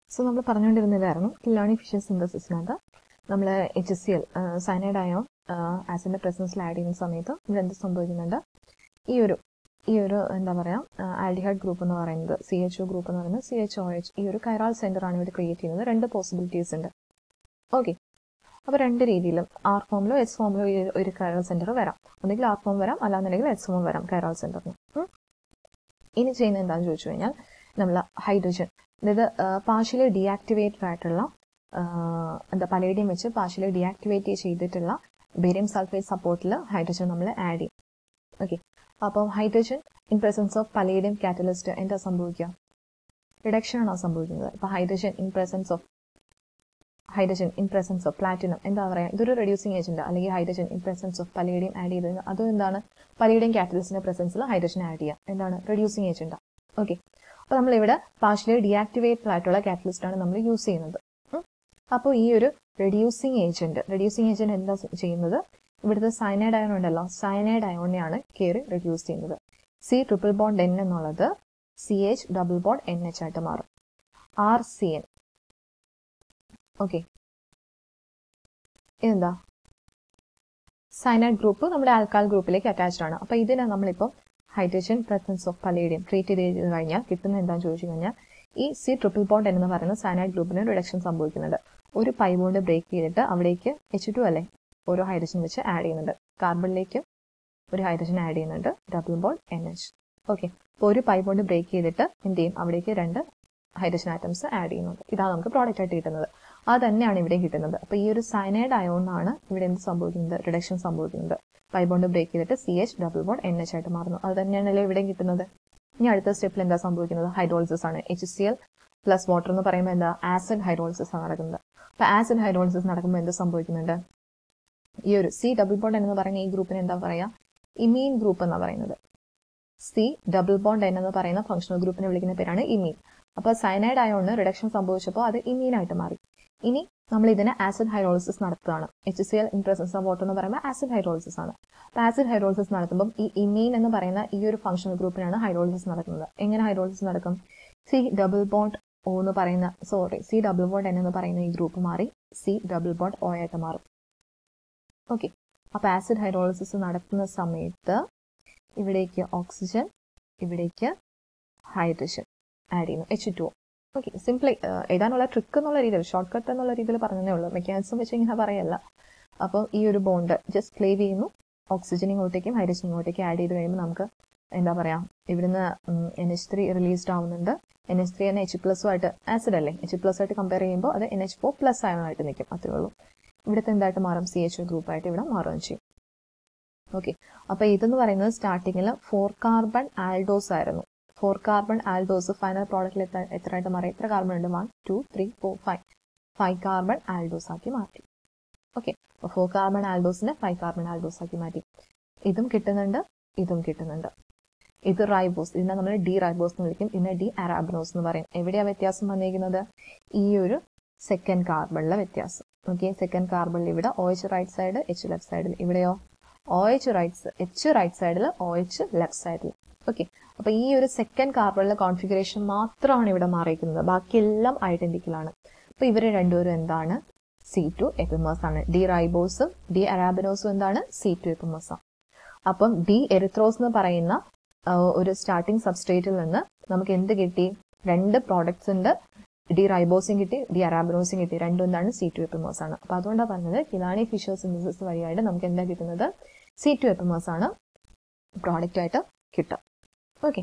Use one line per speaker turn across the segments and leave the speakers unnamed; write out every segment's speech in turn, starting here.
so നമ്മൾ പറഞ്ഞുകൊണ്ടിരുന്നതായിരുന്നു കില്ലാണി Fischer സിന്തസിസിനകത്ത് നമ്മൾ H S C L cyanide ion ആസിഡിന്റെ പ്രസൻസിൽ ആഡ് ചെയ്യുന്ന സമയത്ത് ഇവിടെ എന്ത് സംഭവിക്കുന്നുണ്ട് ഈ ഒരു ഈ ഒരു എന്താ പറയുക ആൽഡിഹൈഡ് ഗ്രൂപ്പ് എന്ന് പറയുന്നത് സി എച്ച് ഒ ഗ്രൂപ്പ് എന്ന് പറയുന്നത് സി എച്ച് ഒ എച്ച് ഈ ഒരു കൈറാൾ സെന്റർ ആണ് ഇവിടെ ക്രിയേറ്റ് ചെയ്യുന്നത് രണ്ട് പോസിബിലിറ്റീസ് ഉണ്ട് ഓക്കെ അപ്പോൾ രണ്ട് രീതിയിലും ആർ ഫോമിലോ എസ് ഫോമിലോ ഈ ഒരു കൈറാൾ സെന്റർ വരാം ഒന്നുകിൽ ആർ ഫോം വരാം അല്ലാന്നുണ്ടെങ്കിൽ എസ് ഫോം വരാം കൈറാൾ സെന്ററിന് ഇനി ചെയ്യുന്നത് എന്താണെന്ന് ചോദിച്ചു കഴിഞ്ഞാൽ നമ്മൾ ഹൈഡ്രജൻ അതായത് പാർഷ്യലി ഡീആക്ടിവേറ്റഡ് ആയിട്ടുള്ള എന്താ പലേഡിയം വെച്ച് പാർഷ്യലി ഡീആക്ടിവേറ്റ് ചെയ്തിട്ടുള്ള ബേരിയം സൾഫേറ്റ് സപ്പോർട്ടിൽ ഹൈഡ്രജൻ നമ്മൾ ആഡ് ചെയ്യും ഓക്കെ അപ്പം hydrogen in presence of palladium catalyst എന്താ സംഭവിക്കുക റിഡക്ഷൻ ആണോ സംഭവിക്കുന്നത് ഇപ്പൊ hydrogen in presence of hydrogen in presence of platinum എന്താ പറയുക ഇതൊരു റെഡ്യൂസിങ് ഏജന്റ് അല്ലെങ്കിൽ hydrogen in presence of palladium add ചെയ്തത് അത് എന്താണ് പലേഡിയം കാറ്റലിസ്റ്റിന്റെ പ്രസൻസിൽ ഹൈഡ്രജൻ ആഡ് ചെയ്യുക എന്താണ് റെഡ്യൂസിങ് ഏജന്റ് ഓക്കെ അപ്പോൾ നമ്മളിവിടെ പാർഷ്യലി ഡീആക്ടിവേറ്റഡ് ആയിട്ടുള്ള കാറ്റലിസ്റ്റ് ആണ് നമ്മൾ യൂസ് ചെയ്യുന്നത് അപ്പോൾ ഈ ഒരു റെഡ്യൂസിങ് ഏജന്റ് റെഡ്യൂസിങ് ഏജന്റ് എന്താ ചെയ്യുന്നത് ഇവിടുത്തെ സയനൈഡ് അയോൺ ഉണ്ടല്ലോ സയനൈഡ് അയോണിനെയാണ് കയറി റെഡ്യൂസ് ചെയ്യുന്നത് സി ട്രിപ്പിൾ ബോണ്ട് എൻ എന്നുള്ളത് C H double bond N H ആയിട്ട് മാറും ആർ സി എൻ ഓക്കെ ഇതെന്താ സൈനൈഡ് ഗ്രൂപ്പ് നമ്മുടെ ആൽക്കാൽ ഗ്രൂപ്പിലേക്ക് അറ്റാച്ച്ഡ് ആണ് അപ്പൊ ഇതിനെ നമ്മളിപ്പോൾ hydrogen presence of palladium treat ചെയ്ത് കഴിഞ്ഞാൽ കിട്ടുന്ന എന്താണെന്ന് ചോദിച്ചു കഴിഞ്ഞാൽ ഈ സി ട്രിപ്പിൾ ബോണ്ട് എന്ന് പറയുന്ന സൈനൈഡ് ഗ്രൂപ്പിന് റിഡക്ഷൻ സംഭവിക്കുന്നുണ്ട് ഒരു പൈ ബോണ്ട് ബ്രേക്ക് ചെയ്തിട്ട് അവിടേക്ക് എച്ച് ടു അല്ലേ ഓരോ ഹൈഡ്രജൻ വെച്ച് ആഡ് ചെയ്യുന്നുണ്ട് കാർബണിലേക്ക് ഒരു ഹൈഡ്രജൻ ആഡ് ചെയ്യുന്നുണ്ട് double bond N H okay അപ്പോൾ ഒരു പൈ ബോണ്ട് ബ്രേക്ക് ചെയ്തിട്ട് എന്ത് ചെയ്യും അവിടേക്ക് രണ്ട് ഹൈഡ്രജൻ ആറ്റംസ് ആഡ് ചെയ്യുന്നുണ്ട് ഇതാണ് നമുക്ക് പ്രോഡക്റ്റ് ആയിട്ട് കിട്ടുന്നത് അത് തന്നെയാണ് ഇവിടെ കിട്ടുന്നത് അപ്പോൾ ഈ ഒരു സൈനൈഡ് അയോണാണ് ഇവിടെ എന്ത് സംഭവിക്കുന്നത് റിഡക്ഷൻ സംഭവിക്കുന്നത് പൈ ബോണ്ട് ബ്രേക്ക് ചെയ്തിട്ട് C H double bond N H ആയിട്ട് മാറുന്നു അത് തന്നെയാണല്ലോ ഇവിടെ കിട്ടുന്നത് ഇനി അടുത്ത സ്റ്റെപ്പിൽ എന്താ സംഭവിക്കുന്നത് ഹൈഡ്രോളിസിസ് ആണ് H C L plus water എന്ന് പറയുമ്പോൾ എന്താ ആസിഡ് ഹൈഡ്രോളിസിസ് ആണ് നടക്കുന്നത് അപ്പൊ ആസിഡ് ഹൈഡ്രോളിസിസ് നടക്കുമ്പോൾ എന്ത് സംഭവിക്കുന്നുണ്ട് ഈ ഒരു സി ഡബിൾ ബോണ്ട് എന്ന് പറയുന്ന ഈ ഗ്രൂപ്പിന് എന്താ പറയാ ഇമീൻ ഗ്രൂപ്പ് എന്നാ പറയുന്നത് സി ഡബിൾ ബോണ്ട് എൻ എന്ന് പറയുന്ന ഫംഗ്ഷണൽ ഗ്രൂപ്പിനെ വിളിക്കുന്ന പേരാണ് ഇമീൻ അപ്പൊ സയനൈഡ് ആയോണ് റിഡക്ഷൻ സംഭവിച്ചപ്പോൾ അത് ഇമീൻ ആയിട്ട് മാറി ഇനി നമ്മൾ ഇതിനെ ആസിഡ് ഹൈഡ്രോളിസിസ് നടത്തുകയാണ് H C L in presence of water എന്ന് പറയുമ്പോൾ ആസിഡ് ഹൈഡ്രോളിസിസ് ആണ് അപ്പൊ ആസിഡ് ഹൈഡ്രോളിസിസ് നടത്തുമ്പോൾ ഈ ഇമീൻ എന്ന് പറയുന്ന ഈ ഒരു ഫംഗ്ഷണൽ ഗ്രൂപ്പിനാണ് ഹൈഡ്രോളിസിസ് നടക്കുന്നത് എങ്ങനെ ഹൈഡ്രോളിസിസ് നടക്കും സി ഡബിൾ ബോണ്ട് ഒ എന്ന് പറയുന്ന sorry C double bond N എന്ന് പറയുന്ന ഈ ഗ്രൂപ്പ് മാറി സി ഡബിൾ ബോണ്ട് ഒ ആയിട്ട് മാറും ഓക്കെ അപ്പൊ ആസിഡ് ഹൈഡ്രോളിസിസ് നടത്തുന്ന സമയത്ത് ഇവിടേക്ക് ഓക്സിജൻ ഇവിടേക്ക് ഹൈഡ്രജൻ ആഡ് ചെയ്യുന്നു എച്ച് ടു ഓക്കെ സിംപ്ലി എഴുതാനുള്ള ട്രിക്ക് എന്നുള്ള രീതിയിൽ ഷോർട്ട് കട്ട് എന്നുള്ള രീതിയിൽ പറഞ്ഞതേ ഉള്ളൂ മെക്കാനിസം വെച്ച് ഇങ്ങനെ പറയല്ല അപ്പോൾ ഈ ഒരു ബോണ്ട് ജസ്റ്റ് ക്ലേവ് ചെയ്യുന്നു ഓക്സിജൻ ഇങ്ങോട്ടേക്കും ഹൈഡ്രജൻ ഇങ്ങോട്ടേക്കും ആഡ് ചെയ്ത് കഴിയുമ്പോൾ നമുക്ക് എന്താ പറയാ ഇവിടുന്ന് എൻ എച്ച് ത്രീ റിലീസ്ഡ് ആവുന്നുണ്ട് എൻ എച്ച് ത്രീ തന്നെ എച്ച് പ്ലസും ആയിട്ട് ആസിഡ് അല്ലേ എച്ച് പ്ലസ് ആയിട്ട് കമ്പയർ ചെയ്യുമ്പോൾ അത് എൻ എച്ച് ഫോർ പ്ലസ് ആയിട്ട് നിൽക്കും അത്രേ ഉള്ളൂ ഇവിടുത്തെ എന്തായിട്ട് മാറും സി എച്ച് ഗ്രൂപ്പ് ആയിട്ട് ഇവിടെ മാറുകയും ചെയ്യും ഓക്കെ അപ്പൊ ഇതെന്ന് പറയുന്നത് സ്റ്റാർട്ടിങ്ങിൽ ഫോർ കാർബൺ ആൽഡോസ് ആയിരുന്നു ഫോർ കാർബൺ ആൽഡോസ് ഫൈനൽ പ്രോഡക്റ്റിൽ എത്ര എത്രയായിട്ട് മാറി എത്ര കാർബൺ ഉണ്ട് one two three four five five carbon aldose ആക്കി മാറ്റി ഓക്കെ അപ്പോൾ ഫോർ കാർബൺ ആൽഡോസിനെ ഫൈവ് കാർബൺ ആൽഡോസ് ആക്കി മാറ്റി ഇതും കിട്ടുന്നുണ്ട് ഇതും കിട്ടുന്നുണ്ട് ഇത് റൈബോസ് ഇതിനെ നമ്മൾ ഡി റൈബോസ് എന്ന് വിളിക്കും ഇതിനെ ഡി അറാബിനോസ് എന്ന് പറയും എവിടെയാ വ്യത്യാസം വന്നിരിക്കുന്നത് ഈ ഒരു സെക്കൻഡ് കാർബണിലെ വ്യത്യാസം ഓക്കെ സെക്കൻഡ് കാർബണിൽ ഇവിടെ O H right side H left സൈഡിൽ ഇവിടെയോ O H right H right സൈഡിൽ ഒ എച്ച് ലെഫ്റ്റ് സൈഡിൽ ഓക്കെ അപ്പൊ ഈ ഒരു സെക്കൻഡ് കാർബണിലെ കോൺഫിഗറേഷൻ മാത്രമാണ് ഇവിടെ മാറിയിരിക്കുന്നത് ബാക്കിയെല്ലാം ഐഡന്റിക്കൽ ആണ് അപ്പൊ ഇവര് രണ്ടുപേരും എന്താണ് സി ടു എപ്പിമേഴ്സ് ആണ് ഡി റൈബോസും ഡി അറാബിനോസും എന്താണ് സി ടു എപ്പിമേഴ്സ് ആണ് അപ്പം ഡി എറിത്രോസ് എന്ന് പറയുന്ന ഒരു സ്റ്റാർട്ടിംഗ് സബ്സ്ട്രേറ്റിൽ നിന്ന് നമുക്ക് എന്ത് കിട്ടി രണ്ട് പ്രോഡക്ട്സ് ഉണ്ട് ഡി റൈബോസും കിട്ടി ഡി അറാബിനോസും കിട്ടി രണ്ടും എന്താണ് സി ടു എപ്പിമേഴ്സ് ആണ് അപ്പൊ അതുകൊണ്ടാണ് പറഞ്ഞത് കിലാണി ഫിഷർ സിന്തസിസ് വഴിയായിട്ട് നമുക്ക് എന്താ കിട്ടുന്നത് സി ടു എപ്പിമേഴ്സ് ആണ് പ്രോഡക്റ്റ് ആയിട്ട് കിട്ടുക ഓക്കെ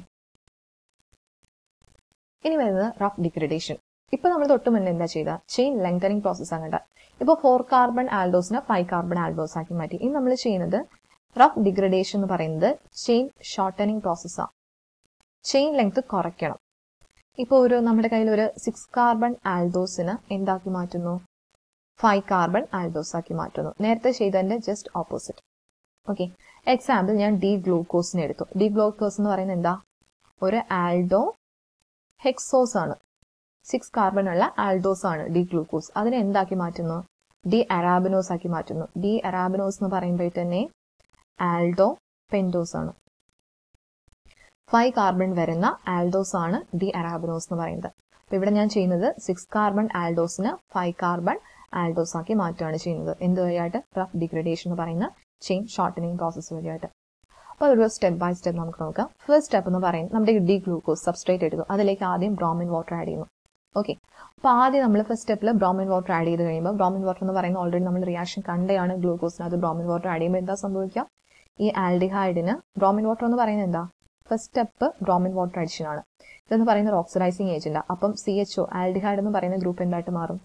ഇനി വരുന്നത് റഫ് ഡിഗ്രഡേഷൻ ഇപ്പൊ നമ്മൾ തൊട്ട് മുന്നേ എന്താ ചെയ്ത ചെയിൻ ലെങ്തനിങ് പ്രോസസ് ആണ് കേട്ടോ ഇപ്പൊ ഫോർ കാർബൺ ആൽഡോസിനെ ഫൈവ് കാർബൺ ആൽഡോസ് ആക്കി മാറ്റി ഇനി നമ്മൾ ചെയ്യുന്നത് റഫ് ഡിഗ്രഡേഷൻ എന്ന് പറയുന്നത് ചെയിൻ ഷോർട്ടനിങ് പ്രോസസ്സാണ് ചെയിൻ ലെങ്ത് കുറയ്ക്കണം ഇപ്പോൾ ഒരു നമ്മുടെ കയ്യിൽ ഒരു സിക്സ് കാർബൺ ആൽഡോസിന് എന്താക്കി മാറ്റുന്നു ഫൈവ് കാർബൺ ആൽഡോസ് ആക്കി മാറ്റുന്നു നേരത്തെ ചെയ്തതിന്റെ ജസ്റ്റ് ഓപ്പോസിറ്റ് ഓക്കെ എക്സാമ്പിൾ ഞാൻ ഡി ഗ്ലൂക്കോസിനെ എടുത്തു ഡി ഗ്ലൂക്കോസ് എന്ന് പറയുന്നത് എന്താ ഒരു ആൽഡോ ഹെക്സോസ് ആണ് സിക്സ് കാർബൺ ഉള്ള ആൽഡോസ് ആണ് ഡി ഗ്ലൂക്കോസ് അതിനെ എന്താക്കി മാറ്റുന്നു ഡി അറാബിനോസ് ആക്കി മാറ്റുന്നു ഡി അറാബിനോസ് എന്ന് പറയുമ്പോൾ തന്നെ ആൽഡോ പെൻഡോസ് ആണ് ഫൈവ് കാർബൺ വരുന്ന ആൽഡോസ് ആണ് ഡി അറാബിനോസ് എന്ന് പറയുന്നത് അപ്പോൾ ഇവിടെ ഞാൻ ചെയ്യുന്നത് സിക്സ് കാർബൺ ആൽഡോസിന് ഫൈവ് കാർബൺ ആൽഡോസ് ആക്കി മാറ്റുകയാണ് ചെയ്യുന്നത് എന്ത് വഴിയായിട്ട് റഫ് ഡിഗ്രഡേഷൻ എന്ന് പറയുന്ന ചെയിൻ ഷോർട്ടനിങ് പ്രോസസ്സ് വഴിയായിട്ട് അപ്പോൾ ഒരു സ്റ്റെപ്പ് ബൈ സ്റ്റെപ്പ് നമുക്ക് നോക്കാം ഫസ്റ്റ് സ്റ്റെപ്പ് എന്ന് പറയുന്നത് നമ്മുടെ ഡി ഗ്ലൂക്കോസ് സബ്സ്ട്രേറ്റ് എടുക്കും അതിലേക്ക് ആദ്യം ബ്രോമിൻ വാട്ടർ ആഡ് ചെയ്യുന്നു ഓക്കെ അപ്പോൾ ആദ്യം നമ്മൾ ഫസ്റ്റ് സ്റ്റെപ്പിൽ ബ്രോമിൻ വാട്ടർ ആഡ് ചെയ്ത് കഴിയുമ്പോൾ ബ്രോമിൻ വാട്ടർ എന്ന് പറയുന്നത് ഓൾറെഡി നമ്മൾ റിയാക്ഷൻ കണ്ടയാണ് ഗ്ലൂക്കോസിനകത്ത് ബ്രോമിൻ വാട്ടർ ആഡ് ചെയ്യുമ്പോൾ എന്താ സംഭവിക്കുക ഈ ആൽഡിഹൈഡിന് ബ്രോമിൻ വാട്ടർ എന്ന് പറയുന്നത് എന്താ first step bromine water addition ആണ് ഇതെന്ന് പറയുന്നത് ഓക്സിഡൈസിങ് ഏജന്റ് അപ്പം സി എച്ച് ഒ ആൽഡിഹൈഡ് എന്ന് പറയുന്ന ഗ്രൂപ്പ് എന്തായിട്ട് മാറും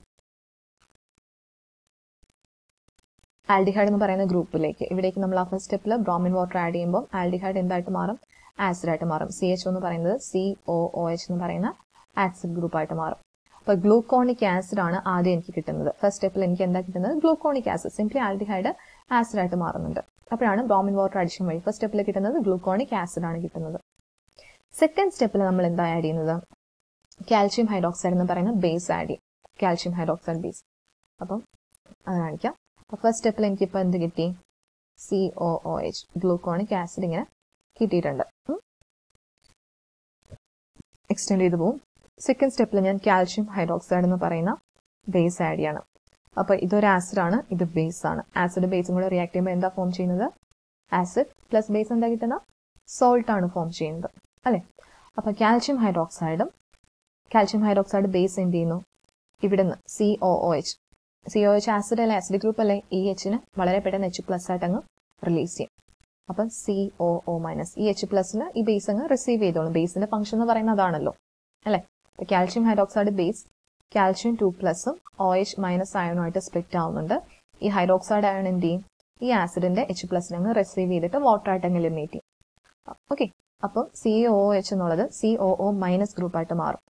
ആൽഡിഹൈഡ് എന്ന് പറയുന്ന ഗ്രൂപ്പിലേക്ക് ഇവിടേക്ക് നമ്മൾ ആ ഫസ്റ്റ് സ്റ്റെപ്പിൽ ബ്രോമിൻ വാട്ടർ ആഡ് ചെയ്യുമ്പോൾ ആൽഡിഹൈഡ് എന്തായിട്ട് മാറും ആസിഡ് ആയിട്ട് മാറും സി എച്ച് എന്ന് പറയുന്നത് സി ഒ ഒ എച്ച് എന്ന് പറയുന്ന ആസിഡ് ഗ്രൂപ്പ് ആയിട്ട് മാറും അപ്പോൾ ഗ്ലൂക്കോണിക് ആസിഡ് ആണ് ആദ്യം എനിക്ക് കിട്ടുന്നത് ഫസ്റ്റ് സ്റ്റെപ്പിൽ എനിക്ക് എന്താ കിട്ടുന്നത് gluconic acid simply aldehyde acid ആയിട്ട് മാറുന്നുണ്ട് അപ്പോഴാണ് ബ്രോമിൻ വാട്ടർ അഡിഷൻ വഴി ഫസ്റ്റ് സ്റ്റെപ്പിൽ കിട്ടുന്നത് ഗ്ലൂക്കോണിക് ആസിഡ് ആണ് കിട്ടുന്നത് സെക്കൻഡ് സ്റ്റെപ്പിൽ നമ്മൾ എന്താ ആഡ് ചെയ്യുന്നത് കാൽഷ്യം ഹൈഡ്രോക്സൈഡ് എന്ന് പറയുന്ന ബേസ് ആഡ് ചെയ്യും കാൽഷ്യം ഹൈഡ്രോക്സൈഡ് ബേസ് അപ്പം അത് കാണിക്കാം അപ്പോൾ ഫസ്റ്റ് സ്റ്റെപ്പിൽ എനിക്കിപ്പോൾ എന്ത് കിട്ടി C O O H gluconic acid ഇങ്ങനെ കിട്ടിയിട്ടുണ്ട് എക്സ്റ്റെൻഡ് ചെയ്ത് പോവും സെക്കൻഡ് സ്റ്റെപ്പിൽ ഞാൻ കാൽഷ്യം ഹൈഡ്രോക്സൈഡ് എന്ന് പറയുന്ന ബേസ് ആഡ് ചെയ്യണം അപ്പോൾ ഇതൊരു ആസിഡാണ് ഇത് ബേസ് ആണ് ആസിഡ് ബേസും കൂടെ റിയാക്ട് ചെയ്യുമ്പോൾ എന്താ ഫോം ചെയ്യുന്നത് ആസിഡ് പ്ലസ് ബേസ് എന്താ കിട്ടുന്ന സോൾട്ട് ആണ് ഫോം ചെയ്യുന്നത് അല്ലേ അപ്പോൾ കാൽഷ്യം ഹൈഡ്രോക്സൈഡും കാൽഷ്യം ഹൈഡ്രോക്സൈഡ് ബേസ് എന്ത് ചെയ്യുന്നു ഇവിടുന്ന് C O O H C O H acid അല്ലെ ആസിഡ് ഗ്രൂപ്പ് അല്ലെ ഇ എച്ചിന് വളരെ പെട്ടെന്ന് എച്ച് പ്ലസ് ആയിട്ട് അങ്ങ് റിലീസ് ചെയ്യും അപ്പം സി ഒ ഒ മൈനസ് ഈ എച്ച് പ്ലസിന് ഈ ബേസ് അങ്ങ് റിസീവ് ചെയ്തോളും ബേസിന്റെ ഫംഗ്ഷൻ എന്ന് പറയുന്നത് അതാണല്ലോ അല്ലേ calcium hydroxide base calcium two പ്ലസും ഒ എച്ച് മൈനസ് അയണുമായിട്ട് സ്പ്ലിറ്റ് ആവുന്നുണ്ട് ഈ ഹൈഡ്രോക്സൈഡ് അയൺ എന്ത് ചെയ്യും ഈ ആസിഡിന്റെ എച്ച് പ്ലസിനെ അങ്ങ് റിസീവ് ചെയ്തിട്ട് വാട്ടർ ആയിട്ട് അങ്ങ് എലിമിനേറ്റ് ചെയ്യും ഓക്കെ അപ്പം സി ഒ എച്ച് എന്നുള്ളത് സി ഒ ഒ മൈനസ് ഗ്രൂപ്പായിട്ട് മാറും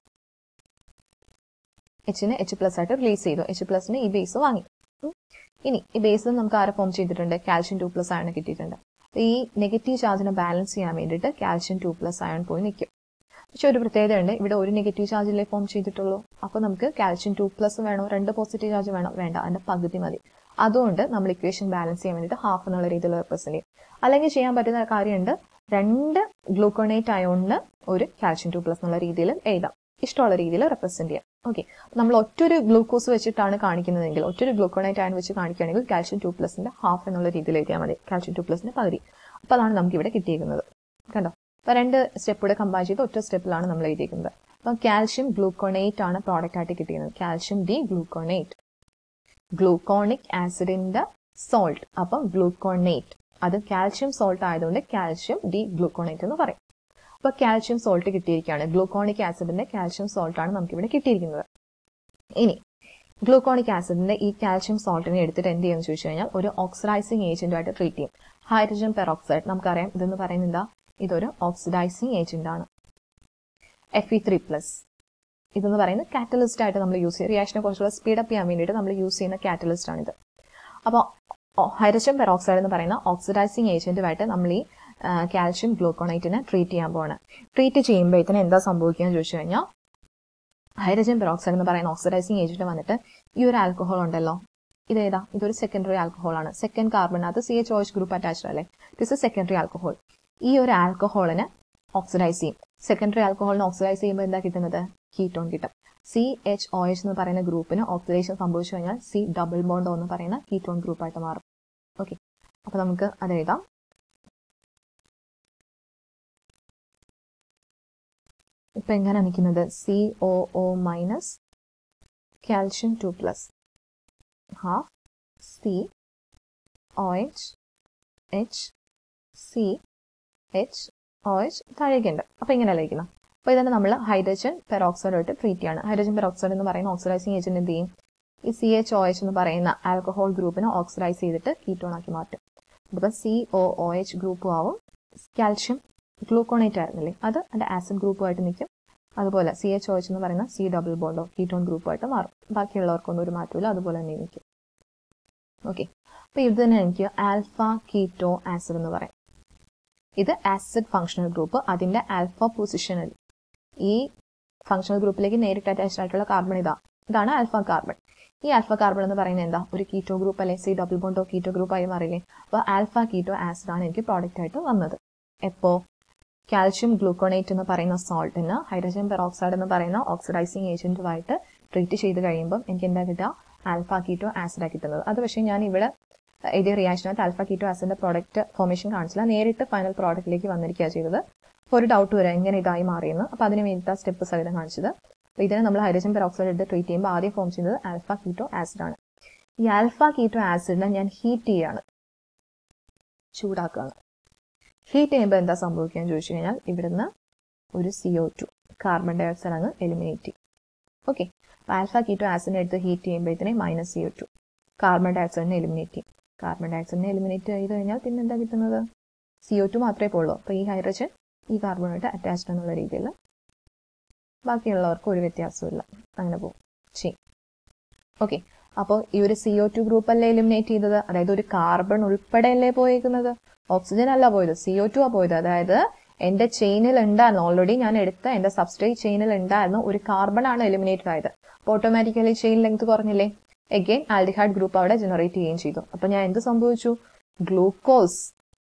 എച്ചിന് എച്ച് പ്ലസ് ആയിട്ട് റിലീസ് ചെയ്തു എച്ച് പ്ലസിന് ഈ ബേസ് വാങ്ങി ഇനി ഈ ബേസിൽ നമുക്ക് ആരെ ഫോം ചെയ്തിട്ടുണ്ട് കാൽഷ്യം ടു പ്ലസ് അയൺ കിട്ടിയിട്ടുണ്ട് ഈ നെഗറ്റീവ് ചാർജിനെ ബാലൻസ് ചെയ്യാൻ വേണ്ടിയിട്ട് കാൽഷ്യം ടു പ്ലസ് അയൺ പോയി നിൽക്കും പക്ഷെ ഒരു പ്രത്യേകതയുണ്ട് ഇവിടെ ഒരു നെഗറ്റീവ് ചാർജിലേ ഫോം ചെയ്തിട്ടുള്ളൂ അപ്പോൾ നമുക്ക് കാൽഷ്യം ടു പ്ലസ് വേണോ രണ്ട് പോസിറ്റീവ് ചാർജ് വേണോ വേണ്ട അതിന്റെ പകുതി മതി അതുകൊണ്ട് നമ്മൾ ഇക്വേഷൻ ബാലൻസ് ചെയ്യാൻ വേണ്ടിയിട്ട് ഹാഫ് എന്നുള്ള രീതിയിൽ റെപ്രസെന്റ് ചെയ്യും അല്ലെങ്കിൽ ചെയ്യാൻ പറ്റുന്ന കാര്യമുണ്ട് രണ്ട് ഗ്ലൂക്കോണേറ്റ് അയോണിന് ഒരു കാൽഷ്യം ടു പ്ലസ് എന്നുള്ള രീതിയിൽ എഴുതാം ഇഷ്ടമുള്ള രീതിയിൽ റെപ്രസെന്റ് ചെയ്യാം ഓക്കെ നമ്മൾ ഒറ്റൊരു ഗ്ലൂക്കോസ് വെച്ചിട്ടാണ് കാണിക്കുന്നതെങ്കിൽ ഒറ്റൊരു ഗ്ലൂക്കോണേറ്റ് അയൺ വെച്ച് കാണിക്കുകയാണെങ്കിൽ കാൽഷ്യം ടു പ്ലസിന്റെ ഹാഫ് എന്നുള്ള രീതിയിൽ എഴുതിയാൽ മതി കാൽഷ്യം ടു പ്ലസിന്റെ പകുതി അപ്പോൾ അതാണ് നമുക്ക് ഇവിടെ കിട്ടിയിരിക്കുന്നത് കണ്ടോ അപ്പോൾ രണ്ട് സ്റ്റെപ്പ് കൂടെ കമ്പയർ ചെയ്ത് ഒറ്റ സ്റ്റെപ്പിലാണ് നമ്മൾ എഴുതിയിരിക്കുന്നത് അപ്പം കാൽഷ്യം ഗ്ലൂക്കോണേറ്റ് ആണ് പ്രോഡക്റ്റ് ആയിട്ട് കിട്ടിയിരുന്നത് കാൽഷ്യം ഡി ഗ്ലൂക്കോണേറ്റ് ഗ്ലൂക്കോണിക് ആസിഡിന്റെ സോൾട്ട് അപ്പം ഗ്ലൂക്കോണേറ്റ് അത് കാൽഷ്യം സോൾട്ട് ആയതുകൊണ്ട് കാൽഷ്യം ഡി ഗ്ലൂക്കോണേറ്റ് എന്ന് പറയും അപ്പോൾ കാൽഷ്യം സോൾട്ട് കിട്ടിയിരിക്കുകയാണ് ഗ്ലൂക്കോണിക് ആസിഡിന്റെ കാൽഷ്യം സോൾട്ട് ആണ് നമുക്ക് ഇവിടെ കിട്ടിയിരിക്കുന്നത് ഇനി ഗ്ലൂക്കോണിക് ആസിഡിന്റെ ഈ കാൽഷ്യം സോൾട്ടിനെ എടുത്തിട്ട് എന്ത് ചെയ്യുമെന്ന് ചോദിച്ചു കഴിഞ്ഞാൽ ഒരു ഓക്സിഡൈസിങ് ഏജന്റുമായിട്ട് ട്രീറ്റ് ചെയ്യും ഹൈഡ്രജൻ പെറോക്സൈഡ് നമുക്കറിയാം ഇതെന്ന് പറയുന്നത് എന്താ ഇതൊരു ഓക്സിഡൈസിങ് ഏജന്റ് ആണ് എഫ് ഇ ത്രീ പ്ലസ് ഇതെന്ന് പറയുന്നത് കാറ്റലിസ്റ്റ് ആയിട്ട് നമ്മൾ യൂസ് ചെയ്യും റിയാക്ഷനെ കുറച്ചുകൂടെ സ്പീഡപ്പ് ചെയ്യാൻ വേണ്ടിയിട്ട് നമ്മൾ യൂസ് ചെയ്യുന്ന കാറ്റലിസ്റ്റ് ആണിത് അപ്പോൾ ഹൈഡ്രജൻ പെറോക്സൈഡ് എന്ന് പറയുന്ന ഓക്സിഡൈസിങ് ഏജന്റുമായിട്ട് നമ്മൾ ഈ കാൽഷ്യം ഗ്ലൂക്കോണൈറ്റിനെ ട്രീറ്റ് ചെയ്യാൻ പോവാണ് ട്രീറ്റ് ചെയ്യുമ്പോഴത്തേന് എന്താ സംഭവിക്കുക എന്ന് ചോദിച്ചു കഴിഞ്ഞാൽ ഹൈഡ്രജൻ പെറോക്സൈഡ് എന്ന് പറയുന്ന ഓക്സിഡൈസിങ് ഏജന്റ് വന്നിട്ട് ഈ ഒരു ആൽക്കഹോൾ ഉണ്ടല്ലോ ഇതേതാ ഇതൊരു സെക്കൻഡറി ആൽക്കഹോൾ ആണ് സെക്കൻഡ് കാർബണിനകത്ത് C H O H group attached അല്ലേ ദിസ് ഇസ് സെക്കൻഡറി ആൽക്കഹോൾ ഈ ഒരു ആൽക്കഹോളിനെ ഓക്സിഡൈസ് ചെയ്യും സെക്കൻഡറി ആൽക്കഹോളിനെ ഓക്സിഡൈസ് ചെയ്യുമ്പോൾ എന്താ കിട്ടുന്നത് കീറ്റോൺ കിട്ടും സി എച്ച് ഒ എച്ച് എന്ന് പറയുന്ന ഗ്രൂപ്പിന് ഓക്സിഡേഷൻ സംഭവിച്ചു കഴിഞ്ഞാൽ സി ഡബിൾ ബോണ്ടോ എന്ന് പറയുന്ന കീറ്റോൺ ഗ്രൂപ്പായിട്ട് മാറും ഓക്കെ അപ്പൊ നമുക്ക് അത് എഴുതാം ഇപ്പൊ എങ്ങനെ നിൽക്കുന്നത് C O O minus calcium two plus half C O H H C H O H താഴേക്കുണ്ട് അപ്പൊ ഇങ്ങനെയല്ല ഇരിക്കണം അപ്പോൾ ഇതാണ് നമ്മൾ ഹൈഡ്രജൻ പെറോക്സൈഡ് ആയിട്ട് ട്രീറ്റ് ചെയ്യാണ് ഹൈഡ്രജൻ പെറോക്സൈഡ് എന്ന് പറയുന്ന ഓക്സിഡൈസിങ് ഏജന്റ് എന്ത് ചെയ്യും ഈ സി എച്ച് ഒ എച്ച് എന്ന് പറയുന്ന ആൽക്കഹോൾ ഗ്രൂപ്പിനെ ഓക്സിഡൈസ് ചെയ്തിട്ട് കീറ്റോൺ ആക്കി മാറ്റും അപ്പോൾ സി ഒ ഒ എച്ച് ഗ്രൂപ്പും ആവും കാൽഷ്യം ഗ്ലൂക്കോണേറ്റ് ആയിരുന്നില്ലേ അത് അതിന്റെ ആസിഡ് ഗ്രൂപ്പുമായിട്ട് നിൽക്കും അതുപോലെ സി എച്ച് ഒ എച്ച് എന്ന് പറയുന്ന സി ഡബിൾ ബോണ്ടോ കീറ്റോൺ ഗ്രൂപ്പായിട്ട് മാറും ബാക്കിയുള്ളവർക്കൊന്നും ഒരു മാറ്റമില്ല അതുപോലെ തന്നെ നിൽക്കും ഓക്കെ അപ്പോൾ ഇത് തന്നെ എനിക്ക് ആൽഫ കീറ്റോ ആസിഡ് എന്ന് പറയും ഇത് ആസിഡ് ഫങ്ഷണൽ ഗ്രൂപ്പ് അതിന്റെ ആൽഫ പൊസിഷനിൽ ഈ ഫങ്ഷണൽ ഗ്രൂപ്പിലേക്ക് നേരിട്ട് അറ്റാച്ച്ഡ് ആയിട്ടുള്ള കാർബൺ ഇതാ ഇതാണ് ആൽഫ കാർബൺ ഈ ആൽഫ കാർബൺ എന്ന് പറയുന്നത് എന്താ ഒരു കീറ്റോ ഗ്രൂപ്പ് അല്ലെങ്കിൽ സി ഡബിൾ ബോണ്ടോ കീറ്റോ ഗ്രൂപ്പ് ആയി മാറില്ലേ അപ്പോൾ ആൽഫ കീറ്റോ ആസിഡ് ആണ് എനിക്ക് പ്രോഡക്റ്റ് ആയിട്ട് വന്നത് എപ്പോ കാൽഷ്യം ഗ്ലൂക്കോണേറ്റ് എന്ന് പറയുന്ന സോൾട്ടിന് ഹൈഡ്രജൻ പെറോക്സൈഡ് എന്ന് പറയുന്ന ഓക്സിഡൈസിങ് ഏജന്റുമായിട്ട് ട്രീറ്റ് ചെയ്ത് കഴിയുമ്പോൾ എനിക്ക് എന്താ കിട്ടുക ആൽഫ കീറ്റോ ആസിഡാണ് കിട്ടുന്നത് അത് പക്ഷേ ഞാൻ ഇവിടെ എഴുതിയ റിയാക്ഷനകത്ത് ആൽഫ കീറ്റോ ആസിഡിന്റെ പ്രോഡക്റ്റ് ഫോർമേഷൻ കാണിച്ചില്ല നേരിട്ട് ഫൈനൽ പ്രോഡക്റ്റിലേക്ക് വന്നിരിക്കുക ചെയ്തത് അപ്പോൾ ഒരു ഡൗട്ട് വരാം എങ്ങനെ ഇതായി മാറിയെന്ന് അപ്പോൾ അതിന് വേണ്ടിയിട്ട് സ്റ്റെപ്പ് സഹിതം കാണിച്ചത് അപ്പോൾ ഇതിനെ നമ്മൾ ഹൈഡ്രജൻ പെറോക്സൈഡ് എടുത്ത് ട്രീറ്റ് ചെയ്യുമ്പോൾ ആദ്യം ഫോം ചെയ്യുന്നത് ആൽഫ കീറ്റോ ആസിഡ് ആണ് ഈ ആൽഫ കീറ്റോ ആസിഡിനെ ഞാൻ ഹീറ്റ് ചെയ്യാണ് ചൂടാക്കുകയാണ് ഹീറ്റ് ചെയ്യുമ്പോൾ എന്താ സംഭവിക്കുക എന്ന് ചോദിച്ചു കഴിഞ്ഞാൽ ഇവിടുന്ന് ഒരു C O two carbon dioxide അങ്ങ് എലിമിനേറ്റ് ചെയ്യും ഓക്കെ അപ്പോൾ ആൽഫ കീറ്റോ ആസിഡിനെ എടുത്ത് ഹീറ്റ് ചെയ്യുമ്പോഴത്തേനെ minus C O two carbon ഡൈ ഓക്സൈഡിനെ എലിമിനേറ്റ് ചെയ്യും കാർബൺ ഡൈ ഓക്സൈഡിനെ എലിമിനേറ്റ് ചെയ്ത് കഴിഞ്ഞാൽ പിന്നെ എന്താ കിട്ടുന്നത് സി ഒ ടു മാത്രമേ പോളൂ അപ്പോൾ ഈ ഹൈഡ്രജൻ ഈ കാർബണായിട്ട് അറ്റാച്ച്ഡ് എന്നുള്ള രീതിയിൽ ബാക്കിയുള്ളവർക്ക് ഒരു വ്യത്യാസമില്ല അങ്ങനെ പോകും ചെയ്യും ഓക്കെ അപ്പോൾ ഈ ഒരു സി ഒ ടു ഗ്രൂപ്പ് അല്ലേ എലിമിനേറ്റ് ചെയ്തത് അതായത് ഒരു കാർബൺ ഉൾപ്പെടെ അല്ലേ പോയേക്കുന്നത് ഓക്സിജൻ അല്ല പോയത് സി ഒ ടു ആ പോയത് അതായത് എന്റെ ചെയിനിൽ ഉണ്ടായിരുന്നു ഓൾറെഡി ഞാൻ എടുത്ത എന്റെ സബ്സ്ട്രേറ്റ് ചെയിനിൽ ഉണ്ടായിരുന്ന ഒരു കാർബൺ ആണ് എലിമിനേറ്റഡ് ആയത് അപ്പോൾ ഓട്ടോമാറ്റിക്കലി ചെയിൻ ലെങ്ത് കുറഞ്ഞില്ലേ എഗെയിൻ ആൽഡിഹൈഡ് ഗ്രൂപ്പ് അവിടെ ജനറേറ്റ് ചെയ്യുകയും ചെയ്തു അപ്പൊ ഞാൻ എന്ത് സംഭവിച്ചു ഗ്ലൂക്കോസ്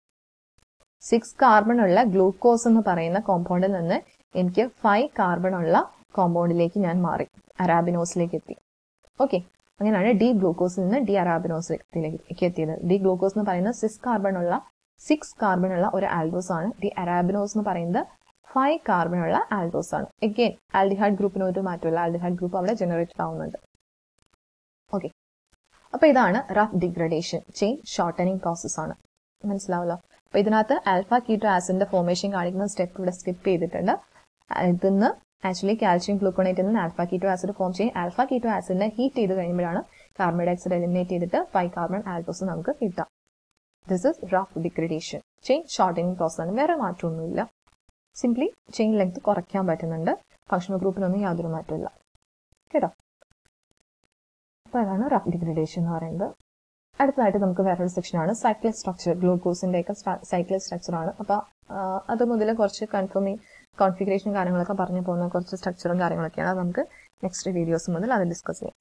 സിക്സ് കാർബൺ ഉള്ള ഗ്ലൂക്കോസ് എന്ന് പറയുന്ന കോമ്പൗണ്ടിൽ നിന്ന് എനിക്ക് ഫൈവ് കാർബൺ ഉള്ള കോമ്പൗണ്ടിലേക്ക് ഞാൻ മാറി അറാബിനോസിലേക്ക് എത്തി ഓക്കെ അങ്ങനെയാണ് ഡി ഗ്ലൂക്കോസിൽ നിന്ന് ഡി അറാബിനോസിലേക്ക് എത്തിയത് ഡി ഗ്രൂക്കോസ് എന്ന് പറയുന്നത് സിക്സ് കാർബൺ ഉള്ള സിക്സ് കാർബൺ ഉള്ള ഒരു ആൽഡോസ് ആണ് ഡി അറാബിനോസ് എന്ന് പറയുന്നത് ഫൈവ് കാർബൺ ഉള്ള ആൽഡോസ് ആണ് എഗെയിൻ ആൽഡിഹൈഡ് ഗ്രൂപ്പിന് ഒരു മാറ്റമില്ല ആൽഡിഹൈഡ് ഗ്രൂപ്പ് അവിടെ ജനറേറ്റഡ് ആവുന്നുണ്ട് ഓക്കെ അപ്പൊ ഇതാണ് Ruff degradation chain shortening process ആണ് മനസ്സിലാവല്ലോ അപ്പൊ ഇതിനകത്ത് ആൽഫ കീറ്റോ ആസിഡിന്റെ ഫോർമേഷൻ കാണിക്കുന്ന സ്റ്റെപ്പ് ഇവിടെ സ്കിപ്പ് ചെയ്തിട്ടുണ്ട് ഇതിന്ന് ആക്ച്വലി കാൽഷ്യം ഗ്ലൂക്കോണേറ്റിൽ നിന്ന് ആൽഫ കീറ്റോ ആസിഡ് ഫോം ചെയ്യും ആൽഫ കീറ്റോ ആസിഡിനെ ഹീറ്റ് ചെയ്ത് കഴിയുമ്പോഴാണ് കാർബൺ ഡൈ ഓക്സൈഡ് എലിമിനേറ്റ് ചെയ്തിട്ട് ഫൈവ് കാർബൺ ആൽഡോസ് നമുക്ക് കിട്ടാം this is Ruff degradation chain shortening process ആണ് വേറെ മാറ്റമൊന്നുമില്ല സിംപ്ലി ചെയിൻ ലെങ്ത് കുറയ്ക്കാൻ പറ്റുന്നുണ്ട് ഫങ്ഷണൽ ഗ്രൂപ്പിനൊന്നും യാതൊരു മാറ്റമില്ല കേട്ടോ അപ്പോൾ അതാണ് റഫ് ഡിഗ്രഡേഷൻ എന്ന് പറയുന്നത് അടുത്തതായിട്ട് നമുക്ക് വേറൊരു സെക്ഷനാണ് സൈക്ലിക് സ്ട്രക്ചർ ഗ്ലൂക്കോസിന്റെ ഒക്കെ സൈക്ലിക് സ്ട്രക്ചർ ആണ് അപ്പോൾ അത് മുതൽ കുറച്ച് കൺഫേമിങ് കോൺഫിഗറേഷൻ കാര്യങ്ങളൊക്കെ പറഞ്ഞു പോകുന്ന കുറച്ച് സ്ട്രക്ചറും കാര്യങ്ങളൊക്കെയാണ് അത് നമുക്ക് നെക്സ്റ്റ് വീഡിയോസ് മുതൽ അത് ഡിസ്കസ് ചെയ്യാം